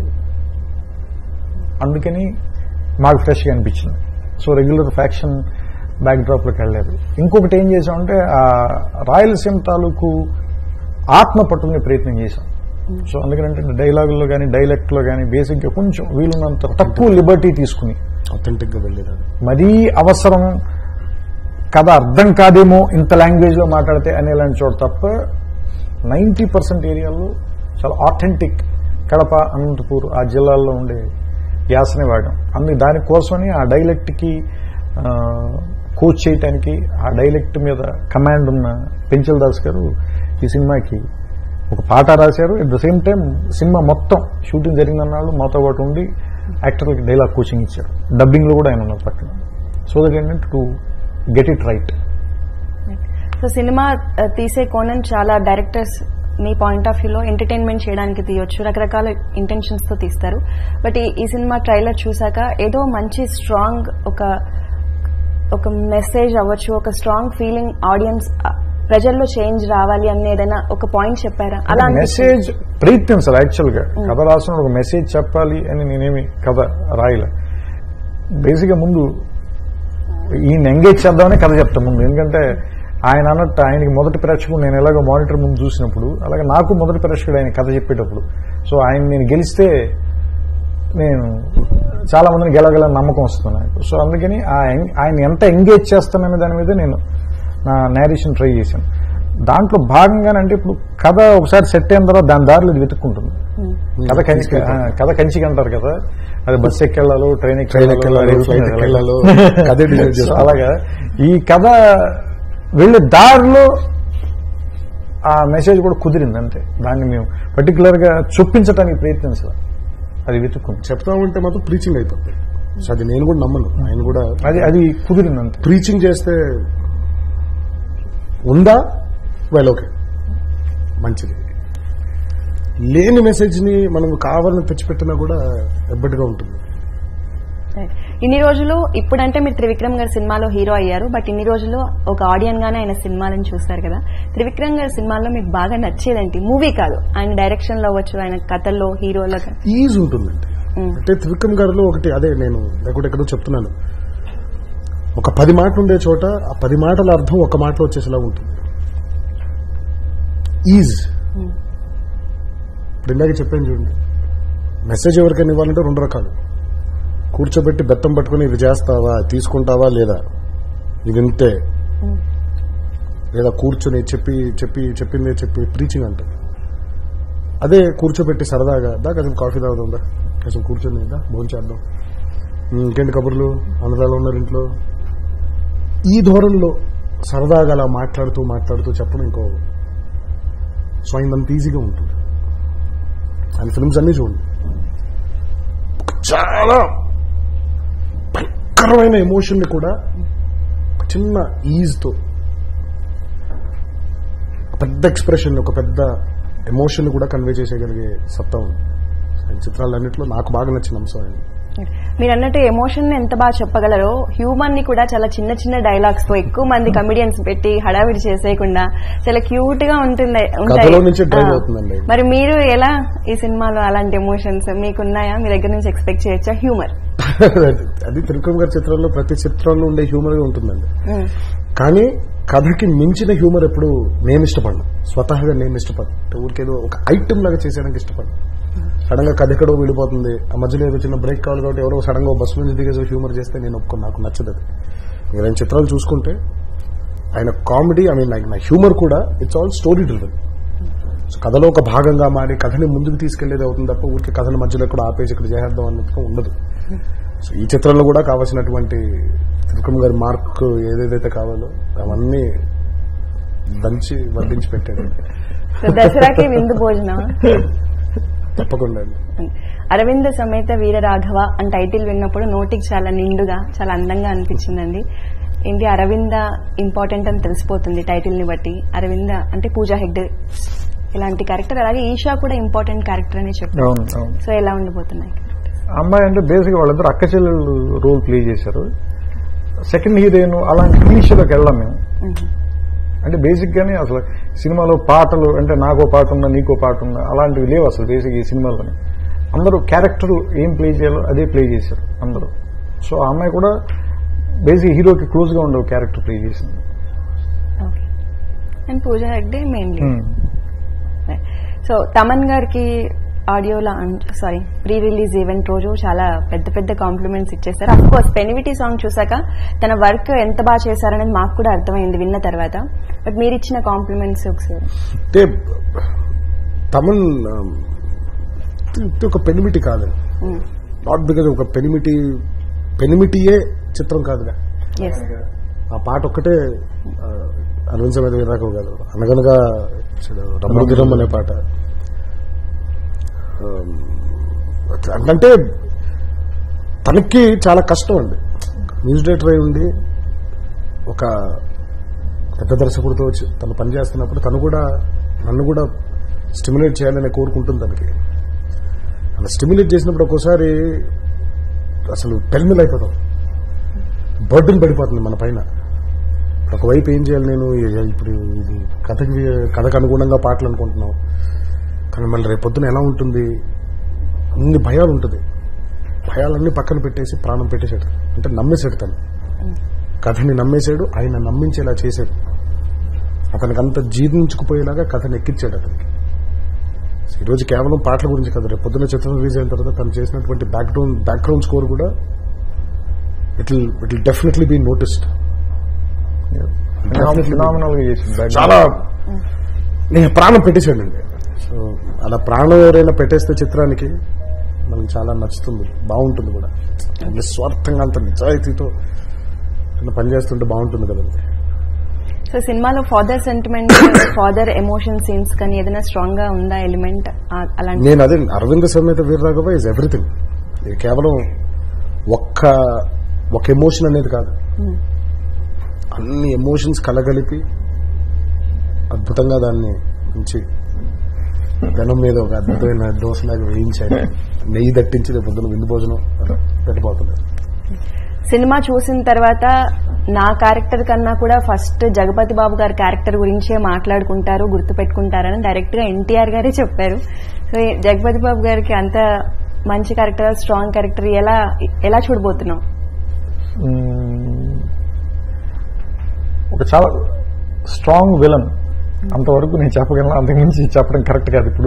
అందుకని మాకు ఫ్రెష్గా అనిపించింది సో రెగ్యులర్ ఫ్యాక్షన్ బ్యాక్ డ్రాప్లోకి వెళ్ళలేదు ఇంకొకటి ఏం చేసామంటే ఆ రాయలసీమ తాలూకు ఆత్మ పట్టుకునే ప్రయత్నం చేశాం సో అందుకంటే డైలాగుల్లో కానీ డైలెక్ట్లో కానీ బేసిక్గా కొంచెం వీలున్నంత తక్కువ లిబర్టీ తీసుకుని అథెంటిక్ గా వెళ్ళేది మరీ అవసరం కథ అర్థం కాదేమో ఇంత లాంగ్వేజ్ లో మాట్లాడితే అనేలాంటి చోట తప్ప నైంటీ పర్సెంట్ ఏరియాల్లో చాలా ఆథెంటిక్ కడప అనంతపూర్ ఆ జిల్లాల్లో ఉండే యాసనే వాడాం అందు దానికోసమని ఆ డైలెక్ట్ కి కోచ్ చేయటానికి ఆ డైలెక్ట్ మీద కమాండ్ ఉన్న పెంచల్ దాస్ గారు ఈ సినిమాకి ఒక పాట రాశారు at the same time cinema మొత్తం షూటింగ్ జరిగినన్నాళ్ళు మాతో పాటు ఉండి యాక్టర్లకి డైలాగ్ కోచింగ్ ఇచ్చారు డబ్బింగ్ లో కూడా ఆయన ఉన్నారు పక్కన సో దట్ ఏంటంటే to get it right so cinema ఆ, తీసే కోణం చాలా డైరెక్టర్స్ మీ పాయింట్ ఆఫ్ వ్యూలో ఎంటర్టైన్మెంట్ చేయడానికి తీయొచ్చు రకరకాల ఇంటెన్షన్స్ తో తీస్తారు బట్ ఈ- ఈ సినిమా ట్రైలర్ చూసాక ఏదో మంచి స్ట్రాంగ్ ఒక ఒక మెసేజ్ అవ్వచ్చు ఒక స్ట్రాంగ్ ఫీలింగ్ ఆడియన్స్ ప్రజల్లో చేంజ్ రావాలి అని ఏదైనా ఒక పాయింట్ చెప్పారా అలా అనిపించింది. మెసేజ్ ప్రయత్నించాలి యాక్చువల్ గా కథ రాసిన ఒక మెసేజ్ చెప్పాలి అని నేనేమి కథ రాయలే బేసిక్ గా ముందు ఈయన ఎంగేజ్ చేద్దామని కథ చెప్తాను ముందు ఎందుకంటే ఆయన అన్నట్టు ఆయనకి మొదటి ప్రేక్షకుడు నేను ఎలాగో మానిటర్ ముందు చూసినప్పుడు అలాగే నాకు మొదటి ప్రేక్షకుడు ఆయన కథ చెప్పేటప్పుడు సో ఆయన నేను గెలిస్తే నేను చాలా మందిని గెలగలని నమ్మకం వస్తుంది నాకు సో అందుకని ఆ ఎం- ఆయన ఎంత ఎంగేజ్ చేస్తాననే దాని మీద నేను నా నేరేషన్ ట్రై చేశాను దాంట్లో భాగంగానే అంటే ఇప్పుడు కథ ఒకసారి సెట్ అయిన తర్వాత దాని దారిలో ఇది వెతుక్కుంటుంది కథ కంచి ఆ, కథ కంచికి అంటారు కదా అది బస్ ఎక్కెళ్ళాలో ట్రైన్ ట్రైన్ ఎక్కెళ్ళాలో, ఫ్లైట్ ఎక్కెళ్ళాలో, కథే decide సో చేస్తుంది. అలాగా ఈ కథ వెళ్ళే దారిలో ఆ మెసేజ్ కూడా కుదిరింది అంతే దాన్ని మేము పర్టికులర్ గా చొప్పించడానికి ప్రయత్నించాలి అది వెతుక్కుంది చెప్తామంటే మాత్రం ప్రీచింగ్ అయిపోతుంది సో అది నేను కూడా నమ్మను ఆయన కూడా అది అది కుదిరింది అంతే ప్రీచింగ్ చేస్తే ఉందా వెల్ ఓకే మంచిది లేని మెసేజ్ ని మనం కావాలని తెచ్చిపెట్టినా కూడా ఎబ్బటిగా ఉంటుంది Right. ఇన్ని రోజులు ఇప్పుడంటే మీరు త్రివిక్రమ్ గారి సినిమాలో హీరో అయ్యారు బట్ ఇన్ని రోజులు ఒక ఆడియన్ గానే ఆయన సినిమాలను చూస్తారు కదా త్రివిక్రమ్ గారి సినిమాల్లో మీకు బాగా నచ్చేదేంటి మూవీ కాదు ఆయన డైరెక్షన్ లో అవ్వచ్చు ఆయన కథల్లో హీరోలో కానీ. ఈజ్ ఉంటుందండి మ్మ్. అంటే త్రివిక్రమ్ గారిలో ఒకటి అదే నేను లేకుంటే ఎక్కడో చెప్తున్నాను ఒక పది మాటలు ఉండే చోట ఆ పది మాటల అర్థం ఒక మాటలో వచ్చేసేలా ఉంటుంది ఈజ్ ఇప్పుడు ఇందాక చెప్పాను చూడండి మెసేజ్ ఎవరికైనా ఇవ్వాలంటే రెండు రకాలు కూర్చోబెట్టి బెత్తం పట్టుకుని ఇది చేస్తావా తీసుకుంటావా లేదా ఇది ఇంతే మ్మ్. లేదా కూర్చొని చెప్పి చెప్పి చెప్పిందే చెప్పి ప్రీచింగ్ అంటారు అదే కూర్చోబెట్టి సరదాగా దా కాసేపు కాఫీ తాగుతుందా కాసేపు కూర్చొని దా భోజనం చేద్దాం ఉమ్, ఇంకేంటి కబుర్లు అందరూ ఎలా ఉన్నారు ఇంట్లో ఈ ధోరణిలో సరదాగా అలా మాట్లాడుతూ మాట్లాడుతూ చెప్పడం ఇంకో సో అంత ఈజీగా ఉంటుంది ఆయన ఫిల్మ్స్ అన్ని చూడండి చాలా భయంకరమైన ఎమోషన్ ని కూడా ఒక చిన్న ఈజ్తో పెద్ద ఎక్స్ప్రెషన్ ఒక పెద్ద ఎమోషన్ కూడా కన్వే చేసేయగలిగే సత్తా ఉంది ఆయన చిత్రాలన్నింటిలో నాకు బాగా నచ్చిన అంశం ఆయన మీరు అన్నట్టు ఎమోషన్ ఎంత బాగా చెప్పగలరో హ్యూమన్ ని కూడా చాలా చిన్న చిన్న డైలాగ్స్ తో ఎక్కువ మంది కమిడియన్స్ పెట్టి హడావిడి చేసేయకుండా చాలా క్యూట్ గా ఉంటుంది ఉంటాయి. కథలో నుంచి drive ఆ. అవుతుందండి. మరి మీరు ఎలా ఈ సినిమాలో అలాంటి ఎమోషన్స్ మీకున్నాయా మీ దగ్గర నుంచి ఎక్స్పెక్ట్ చేయొచ్చా హ్యూమర్ అది త్రివిక్రమ్ గారి చిత్రంలో ప్రతి చిత్రంలో ఉండే హ్యూమర్ గా ఉంటుందండి కానీ కథకి మించిన హ్యూమర్ ఎప్పుడు నేను ఇష్టపడను స్వతహాగా నేను ఇష్టపడను అంటే ఊరికేదో ఒక ఐటమ్ లాగా చేసేయడానికి ఇష్టపడను సడన్ గా కథ ఎక్కడో వెళ్ళిపోతుంది ఆ మధ్యలో ఏదో చిన్న బ్రేక్ కావాలి కాబట్టి ఎవరో సడన్ గా బస్సు నుంచి దిగేసి హ్యూమర్ చేస్తే నేను ఒప్పుకో నాకు నచ్చదు అది మీరు ఆయన చిత్రాలు చూసుకుంటే ఆయన కామెడీ ఐ మీన్ నా హ్యూమర్ కూడా it's all story driven so కథలో ఒక భాగంగా మారి కథని ముందుకు తీసుకెళ్లేది అవుతుంది తప్ప ఊరికి కథను మధ్యలో కూడా ఆపేసి ఇక్కడ చేసేద్దాం అన్నట్టుగా ఉండదు సో ఈ చిత్రంలో కూడా కావాల్సినటువంటి త్రివిక్రమ్ గారి మార్క్ ఏదేదైతే కావాలో అవన్నీ దంచి వడ్డించి పెట్టాడు సో దసరాకి విందు భోజనం తప్పకుండా అరవింద సమేత వీర రాఘవ అని టైటిల్ విన్నప్పుడు నోటికి చాలా నిండుగా చాలా అందంగా అనిపించిందండి ఏంటి అరవింద ఇంపార్టెంట్ అని తెలిసిపోతుంది టైటిల్ ని బట్టి అరవింద అంటే పూజా హెగ్డే ఇలాంటి క్యారెక్టర్ అలాగే ఈషా కూడా ఇంపార్టెంట్ క్యారెక్టర్ అని చెప్పారు అవును అవును సో ఎలా ఉండబోతున్నాయి అమ్మాయి అంటే బేసిక్ వాళ్ళిద్దరు అక్క చెల్లెళ్ళు రోల్ ప్లే చేశారు సెకండ్ హీరోయిన్ అలాంటి క్లీషలోకి వెళ్ళాం మేము మ్మ్. అంటే బేసిక్ గానే అసలు సినిమాలో పాటలు అంటే నాకో పాట ఉందా నీకో పాట ఉందా అలాంటివి లేవు అసలు బేసిక్ ఈ సినిమాలోని అందరూ క్యారెక్టర్ ఏం ప్లే చేయాలో అదే ప్లే చేశారు అందరూ సో ఆ అమ్మాయి కూడా బేసిక్ హీరోకి క్లోజ్ గా ఉండే క్యారెక్టర్ ప్లే చేసింది okay and Pooja Hegde mainly Hmm. So Thaman గారికి ఆడియోలో సారీ ప్రీ రిలీజ్ ఈవెంట్ రోజు చాలా పెద్ద పెద్ద కాంప్లిమెంట్స్ ఇచ్చేస్తారు అఫ్ కోర్స్ పెనివిటీ సాంగ్ చూసాక తన వర్క్ ఎంత బాగా చేశారనేది మాకు కూడా అర్థమైంది విన్న తర్వాత బట్ మీరు ఇచ్చిన కాంప్లిమెంట్స్ ఒకసారి అంటే తమన్ ఆ, ఇది ఒక పెనిమిటి కాదు నాట్ బికాజ్ ఒక పెనిమిటి పెనిమిటియే చిత్రం కాదుగా ఎస్ ఆ పాట ఒక్కటే ఆ, అరవింద్ సమేత వీరాఘవ్ కాదు అనగనగా రమణగిరం అనే పాట ఆ, అంటే తనకి చాలా కష్టం అండి మ్యూజిక్ డైరెక్టర్ అయి ఉండి ఒక పెద్ద దర్శకుడితో వచ్చి తను పని చేస్తున్నప్పుడు తను కూడా నన్ను కూడా స్టిమ్యులేట్ చేయాలని కోరుకుంటుంది తనకి అలా స్టిమ్యులేట్ చేసినప్పుడు ఒక్కోసారి అసలు టెల్మిల్ అయిపోతాం బర్డెన్ పడిపోతుంది మన పైన ఒకవైపు ఏం చేయాలి నేను ఏ- ఇప్పుడు ఇది కథకి కథకు అనుగుణంగా పాటలు అనుకుంటున్నాం కానీ మళ్ళీ రేపు పొద్దున ఎలా ఉంటుంది అన్ని భయాలు ఉంటుంది భయాలన్నీ పక్కన పెట్టేసి ప్రాణం పెట్టేశాడు అంటే నమ్మేశాడు తను కథని నమ్మేశాడు ఆయన నమ్మించేలా చేశాడు అతనికి అంత జీర్ణించుకుపోయేలాగా కథను ఎక్కించాడు అతనికి ఈరోజు కేవలం పాటల గురించి కదా రేపు పొద్దున్న చిత్రం రిలీజ్ అయిన తర్వాత తను చేసినటువంటి బ్యాక్గ్రౌండ్ బ్యాక్గ్రౌండ్ స్కోర్ కూడా it it definitely be noticed phenomenal గా చేసింది background. చాలా నేను ప్రాణం పెట్టేశాడండి సో అలా ప్రాణం ఎవరైనా పెట్టేస్తే చిత్రానికి మనకి చాలా నచ్చుతుంది బాగుంటుంది కూడా నిస్వార్థంగా అంత నిజాయితీతో ఏదైనా పని చేస్తుంటే బాగుంటుంది కదండి సో సినిమాలో father sentiment father emotion scenes కానీ ఏదైనా స్ట్రాంగ్ గా ఉందా ఎలిమెంట్ అలాంటి నేను అదే అరవింద సమేత వీరరాఘవ ఇస్ ఎవ్రీథింగ్ ఇది కేవలం ఒక్క ఒక ఎమోషన్ అనేది కాదు Hmm. అన్ని ఎమోషన్స్ కలగలిపి అద్భుతంగా దాన్ని మంచి ధనం మీద ఒక అద్భుతమైన దోశ లాగా వేయించారు నెయ్యి దట్టించి రేపు పొద్దున విందు భోజనం అలా పెట్టిపోతుంది సినిమా చూసిన తర్వాత నా క్యారెక్టర్ కన్నా కూడా ఫస్ట్ జగపతి బాబు గారి క్యారెక్టర్ గురించే మాట్లాడుకుంటారు గుర్తు పెట్టుకుంటారని డైరెక్ట్ గా ఎన్టీఆర్ గారే చెప్పారు సో ఈ జగపతి బాబు గారికి అంత మంచి క్యారెక్టర్ స్ట్రాంగ్ క్యారెక్టర్ ఎలా ఎలా చూడబోతున్నాం మ్మ్. ఒక చాలా స్ట్రాంగ్ విలన్ అంతవరకు నేను చెప్పగలను అంతకుమించి చెప్పడం కరెక్ట్ కాదు ఇప్పుడు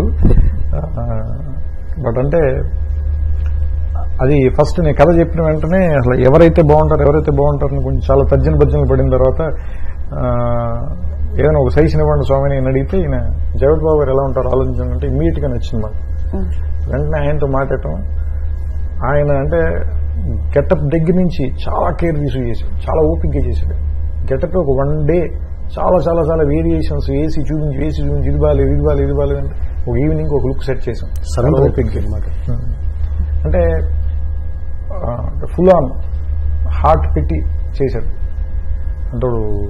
బట్ అంటే అది ఫస్ట్ నేను కథ చెప్పిన వెంటనే అసలు ఎవరైతే బాగుంటారు ఎవరైతే బాగుంటారని కొంచెం చాలా తర్జన భర్జనలు పడిన తర్వాత ఆ, ఏదైనా ఒక సైజుని ఇవ్వండి స్వామిని నేను అడిగితే ఈయన జగత్ బాబు గారు ఎలా ఉంటారు ఆలోచించాలంటే ఇమీడియట్ గా నచ్చింది మాకు వెంటనే ఆయనతో మాట్లాడటం ఆయన అంటే గెటప్ దగ్గర నుంచి చాలా కేర్ తీసుకు చేశాడు చాలా ఓపిక్గా చేశాడు గెటప్ ఒక వన్ డే చాలా చాలా చాలా వేరియేషన్స్ వేసి చూపించి వేసి చూపించి ఇది బాగాలేదు ఇది బాగాలేదు ఇది బాగాలేదు అంటే ఒక ఈవినింగ్ ఒక లుక్ సెట్ చేసాం సరెండర్ ఓపిక్ అయిపోయింది అనమాట అంటే ఫుల్ ఆన్ హార్ట్ పెట్టి చేశాడు అంటే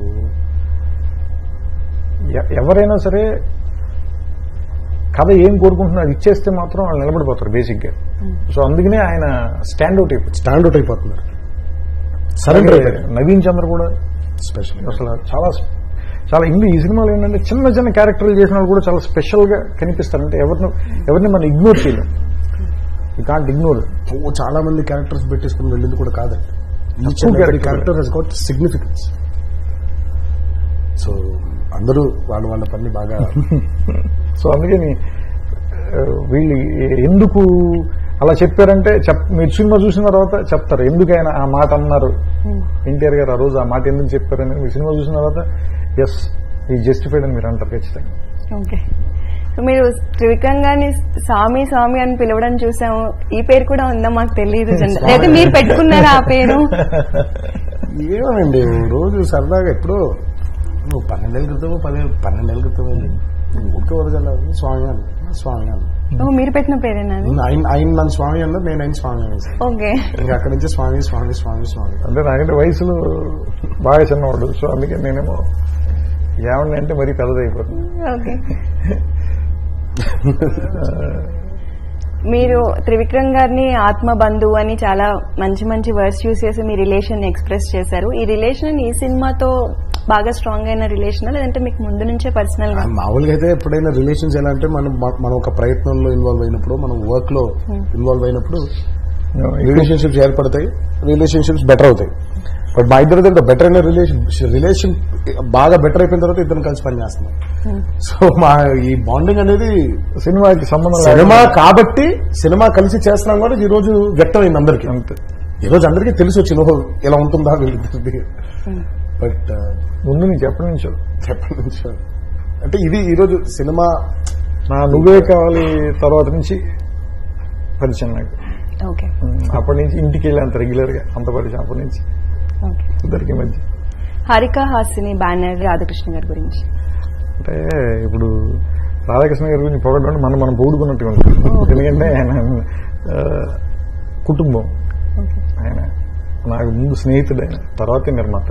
ఎ- ఎవరైనా సరే కథ ఏం కోరుకుంటున్నా అది ఇచ్చేస్తే మాత్రం వాళ్ళు నిలబడిపోతారు బేసిక్ గా సో అందుకనే ఆయన స్టాండ్ అవుట్ అయిపోతుంది స్టాండ్ అవుట్ అయిపోతున్నారు సరెండర్ అలాగే నవీన్ చంద్ర కూడా స్పెషల్ అసలు చాలా చాలా ఇంగ్లీ ఈ సినిమాలో ఏంటంటే చిన్న చిన్న క్యారెక్టర్లు చేసిన వాళ్ళు కూడా చాలా స్పెషల్ గా కనిపిస్తారు అంటే ఎవరిని ఎవరిని మనం ఇగ్నోర్ చేయలేం యూ కాంట్ ఇగ్నోర్ ఓ చాలా మంది క్యారెక్టర్స్ పెట్టేసుకుని వెళ్ళింది కూడా కాదండి ఈచ్ తక్కువ and every character. Character he's got significance so అందరూ వాళ్ళ వాళ్ళ పని బాగా సో అందుకని ఆ, వీళ్ళు ఎందుకు అలా చెప్పారంటే చెప్ మీరు సినిమా చూసిన తర్వాత చెప్తారు ఎందుకు ఆయన ఆ మాట అన్నారు ఎన్టీఆర్ గారు ఆ రోజు ఆ మాట ఎందుకు చెప్పారని మీరు సినిమా చూసిన తర్వాత ఎస్ ఈ జస్టిఫైడ్ అని మీరు అంటారు ఖచ్చితంగా ఓకే మీరు త్రివిక్రమ్ గారిని స్వామి స్వామి అని పిలవడం చూసాము ఈ పేరు కూడా ఉందా మాకు తెలియదు అయితే మీరు పెట్టుకున్నారా ఆ పేరు ఏమోనండి రోజు సరదాగా ఎప్పుడో నువ్వు పన్నెండేళ్ళ క్రితం పది పన్నెండేళ్ళ క్రితం ఊరికే వరగల స్వామి అన్న స్వామి అన్న ఓ మీరు పెట్టిన పేరేనా అది? నేను ఆయన ఆయన నన్ను స్వామి అన్న నేను ఆయన స్వామి అనేసి ఓకే ఇంకా అక్కడి నుంచి స్వామి స్వామి స్వామి స్వామి అంటే నాకంటే వయసులో బాగా చిన్నవాడు సో అందుకే నేనేమో ఏమన్నా అంటే మరీ పెద్దదైపోతుంది ఓకే మీరు త్రివిక్రమ్ గారిని ఆత్మ బంధువు అని చాలా మంచి మంచి వర్డ్స్ యూస్ చేసి మీ రిలేషన్ ఎక్స్ప్రెస్ చేశారు ఈ రిలేషన్ ఈ సినిమాతో బాగా స్ట్రాంగ్ అయిన రిలేషన్ లేదంటే మీకు ముందు నుంచే పర్సనల్ గా మామూలుగా అయితే ఎప్పుడైనా రిలేషన్స్ ఎలా అంటే మనం మనం ఒక ప్రయత్నంలో ఇన్వాల్వ్ అయినప్పుడు మనం వర్క్ లో ఇన్వాల్వ్ అయినప్పుడు రిలేషన్షిప్స్ ఏర్పడతాయి రిలేషన్షిప్స్ బెటర్ అవుతాయి బట్ మా ఇద్దరి దగ్గర బెటర్ అయిన రిలేషన్ రిలేషన్ బాగా బెటర్ అయిపోయిన తర్వాత ఇద్దరు కలిసి పనిచేస్తున్నాం సో మా ఈ బాండింగ్ అనేది సినిమాకి సంబంధం సినిమా లేకుండా కాబట్టి సినిమా కలిసి చేస్తున్నాం కూడా ఈ రోజు వ్యక్తమైంది అందరికి అంతే ఈ రోజు అందరికీ తెలిసి వచ్చింది ఓహో ఇలా ఉంటుందా వీళ్ళిద్దరిది బట్ ముందు నుంచి ఎప్పటి నుంచో ఎప్పటి నుంచో అంటే ఇది ఈ రోజు సినిమా నా నువ్వే కావాలి తర్వాత నుంచి పరిచయం నాకు ఓకే ఉమ్, అప్పటి నుంచి ఇంటికి వెళ్ళి అంత రెగ్యులర్ గా అంత పరిచయం అప్పటి నుంచి ఓకే ఇద్దరికి మధ్య హారిక హాసిని బ్యానర్ రాధాకృష్ణ గారి గురించి అంటే ఇప్పుడు రాధాకృష్ణ గారి గురించి పొగడం మనం మనం పొగుడుకున్నట్టుగా ఉంటుంది ఎందుకంటే ఆయన ఆ, కుటుంబం ఓకే ఆయన నాకు ముందు స్నేహితుడు ఆయన తర్వాతే నిర్మాత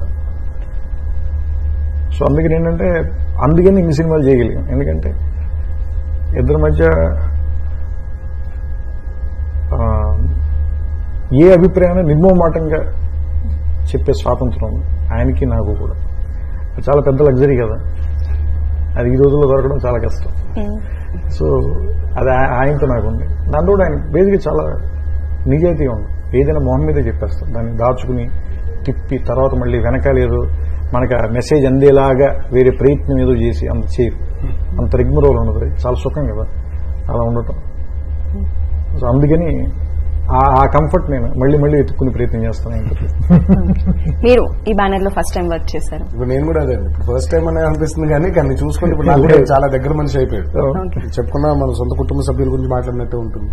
సో అందుకని ఏంటంటే అందుకని ఇన్ని సినిమాలు చేయగలిగాం ఎందుకంటే ఇద్దరి మధ్య ఆ, ఏ అభిప్రాయాన్ని నిర్మోమాటంగా చెప్పే స్వాతంత్రం ఉంది ఆయనకి నాకు కూడా అది చాలా పెద్ద లగ్జరీ కదా అది ఈ రోజుల్లో దొరకడం చాలా కష్టం సో అది ఆ- ఆయనతో నాకు ఉంది దాంతో కూడా ఆయన బేసిక్గా చాలా నిజాయితీగా ఉంది ఏదైనా మొహం మీదే చెప్పేస్తాం దాన్ని దాచుకుని తిప్పి తర్వాత మళ్ళీ వెనకాల ఏదో మనకు ఆ మెసేజ్ అందేలాగా వేరే ప్రయత్నం ఏదో చేసి అంత చేయరు అంత రిగ్మరోలు ఉండదు చాలా సుఖం కదా అలా ఉండటం సో అందుకని ఆ- ఆ కంఫర్ట్ నేను మళ్ళీ మళ్ళీ వెతుక్కునే ప్రయత్నం చేస్తాను ఆయనతో మీరు ఈ బ్యానర్ లో ఫస్ట్ టైం వర్క్ చేశారు ఇప్పుడు నేను కూడా అదే ఇప్పుడు ఫస్ట్ టైం అనే అనిపిస్తుంది కానీ కానీ చూసుకుంటే ఇప్పుడు నాకు కూడా చాలా దగ్గర మనిషి అయిపోయాడు ఓకే చెప్పుకున్నా మన సొంత కుటుంబ సభ్యుల గురించి మాట్లాడినట్టే ఉంటుంది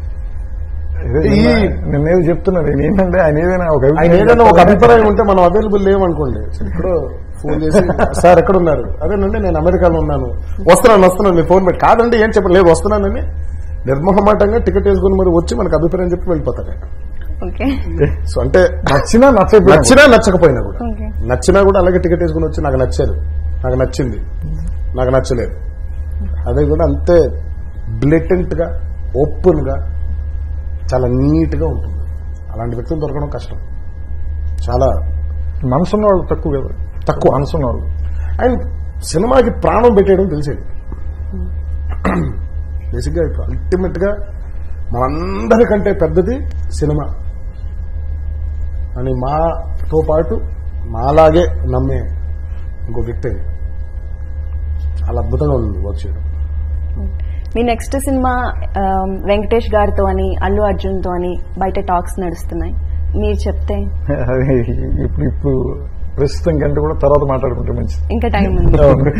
ఈ- నేనేదో చెప్తున్నాను నేను ఏంటంటే ఆయన ఏదైనా ఒక ఆయన ఏదైనా ఒక అభిప్రాయం ఉంటే మనం అవైలబుల్ లేవనుకోండి ఇప్పుడు ఫోన్ చేసి సార్ ఎక్కడ ఉన్నారు అదేనండి నేను అమెరికాలో ఉన్నాను వస్తున్నాను వస్తున్నాను మీరు ఫోన్ పెట్టి కాదండి ఏం చెప్పండి లేదు వస్తున్నానని నిర్మోహమాటంగా టికెట్ వేసుకుని మరి వచ్చి మనకు అభిప్రాయం చెప్పి వెళ్ళిపోతారు ఆయన. ఓకే సో అంటే నచ్చినా నచ్చకపోయినా నచ్చినా నచ్చకపోయినా కూడా ఓకే నచ్చినా కూడా అలాగే టికెట్ వేసుకుని వచ్చి నాకు నచ్చారు నాకు నచ్చింది నాకు నచ్చలేదు అదే కూడా అంతే బ్లెటెంట్ గా ఓపెన్ గా చాలా నీట్ గా ఉంటుంది అలాంటి వ్యక్తులు దొరకడం కష్టం చాలా మనసున్న వాళ్ళు తక్కువ కదా తక్కువ. మనసున్న వాళ్ళు ఆయన సినిమాకి ప్రాణం పెట్టేయడం తెలిసేది బేసిక్ గా ఇప్పుడు అల్టిమేట్ గా మనందరికంటే పెద్దది సినిమా అని మాతో పాటు మాలాగే నమ్మే ఇంకో వ్యక్తి అది. చాలా అద్భుతంగా ఉంది వర్క్ చేయడం మీ నెక్స్ట్ సినిమా ఆ, వెంకటేష్ గారితో అని అల్లు అర్జున్ తో అని బయట టాక్స్ నడుస్తున్నాయి మీరు చెప్తే అది ఇప్పుడు ఇప్పుడు ప్రస్తుతం కంటే కూడా తర్వాత మాట్లాడుకుంటే మంచిది ఇంకా టైం ఉంది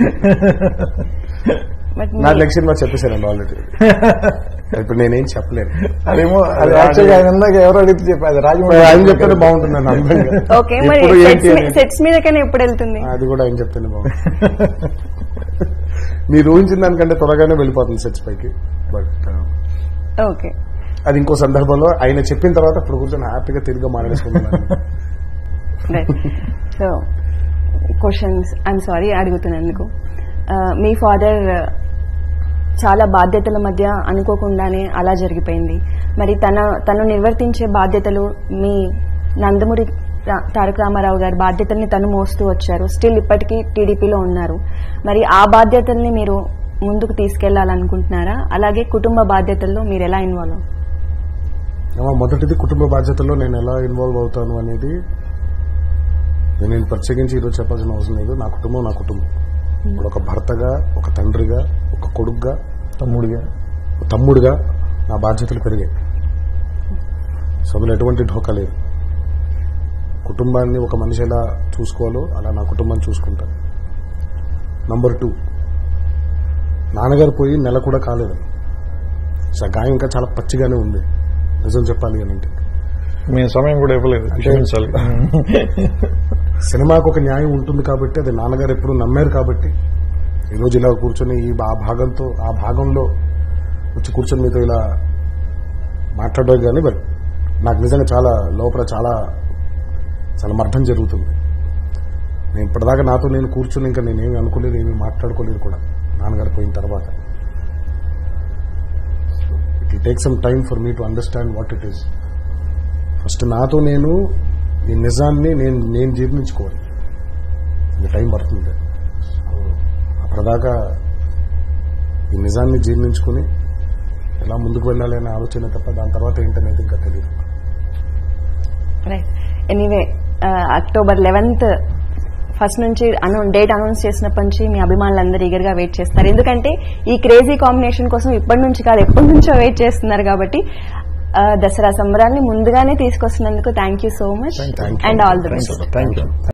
బట్ నా నెక్స్ట్ సినిమా చెప్పేశానండి ఆల్రెడీ ఇప్పుడు నేనేం చెప్పలేను అదేమో అది యాక్చువల్గా ఆయన ఇందాక ఎవరు అడిగితే చెప్పి అది రాజమౌళి ఆయన చెప్తేనే బాగుంటుందండి అందంగా ఓకే మరి ఎప్పుడు ఏంటి అనేది. సెట్స్ మీదకైనా ఎప్పుడు వెళ్తుంది అది కూడా ఆయన చెప్తేనే బాగుంటుంది మీరు ఊహించిన దానికంటే త్వరగానే వెళ్ళిపోతుంది సెట్స్ పైకి బట్ ఓకే అది ఇంకో సందర్భంలో ఆయన చెప్పిన తర్వాత ఇప్పుడు కూర్చొని హ్యాపీగా తిరిగి మాట్లాడేసుకుంటున్నాను సో క్వశ్చన్స్ ఐఎమ్ సారీ అడుగుతున్నందుకు ఆ, మీ ఫాదర్ చాలా బాధ్యతల మధ్య అనుకోకుండానే అలా జరిగిపోయింది మరి తన తను నిర్వర్తించే బాధ్యతలు మీ నందమూరి రా- తారక రామారావు గారి బాధ్యతల్ని తను మోస్తూ వచ్చారు స్టిల్ ఇప్పటికీ టీడీపీలో ఉన్నారు మరి ఆ బాధ్యతల్ని మీరు ముందుకు తీసుకెళ్లాలనుకుంటున్నారా అలాగే కుటుంబ బాధ్యతల్లో మీరు ఎలా ఇన్వాల్వ్ ఏమో మొదటిది కుటుంబ బాధ్యతల్లో నేను ఎలా ఇన్వాల్వ్ అవుతాను అనేది నేను నేను ప్రత్యేకించి ఈరోజు చెప్పాల్సిన అవసరం లేదు నా కుటుంబం నా కుటుంబం ఇప్పుడు ఒక భర్తగా ఒక తండ్రిగా ఒక కొడుకుగా తమ్ముడిగా ఒక తమ్ముడిగా నా బాధ్యతలు పెరిగాయి సో అందులో ఎటువంటి ఢోకా లేదు కుటుంబాన్ని ఒక మనిషి ఎలా చూసుకోవాలో అలా నా కుటుంబాన్ని చూసుకుంటాను నంబర్ టూ నాన్నగారు పోయి నెల కూడా కాలేదు సో ఆ గాయం ఇంకా చాలా పచ్చిగానే ఉంది నిజం చెప్పాలి అని అంటే మేము సమయం కూడా ఇవ్వలేదు క్షమించాలి సినిమాకు ఒక న్యాయం ఉంటుంది కాబట్టి అది నాన్నగారు ఎప్పుడు నమ్మారు కాబట్టి ఈ రోజు ఇలా కూర్చొని ఈ ఆ భాగంతో ఆ భాగంలో వచ్చి కూర్చొని మీతో ఇలా మాట్లాడడం కానీ బట్ నాకు నిజంగా చాలా లోపల చాలా చాలా మర్థం జరుగుతుంది నేను ఇప్పటిదాకా నాతో నేను కూర్చొని ఇంకా నేనేమి అనుకోలేదు ఏమి మాట్లాడుకోలేదు కూడా నాన్నగారు పోయిన తర్వాత it will take some time for me to understand what it is first నాతో నేను ఈ నిజాన్ని నేను నేను జీర్ణించుకోవాలి ఇది టైం పడుతుంది సో అప్పటిదాకా ఈ నిజాన్ని జీర్ణించుకుని ఎలా ముందుకు వెళ్ళాలి అనే ఆలోచన తప్ప దాని తర్వాత ఏంటనేది ఇంకా తెలియదు right anyway October eleventh first నుంచి అను డేట్ అనౌన్స్ చేసినప్పటి నుంచి మీ అభిమానులందరూ eager గా వెయిట్ చేస్తారు ఎందుకంటే ఈ క్రేజీ కాంబినేషన్ కోసం ఇప్పటి నుంచి కాదు ఎప్పటి నుంచో వెయిట్ చేస్తున్నారు కాబట్టి ఆ, దసరా సంబరాల్ని ముందుగానే తీసుకొస్తున్నందుకు thank you so much Thank you. And all the best thank you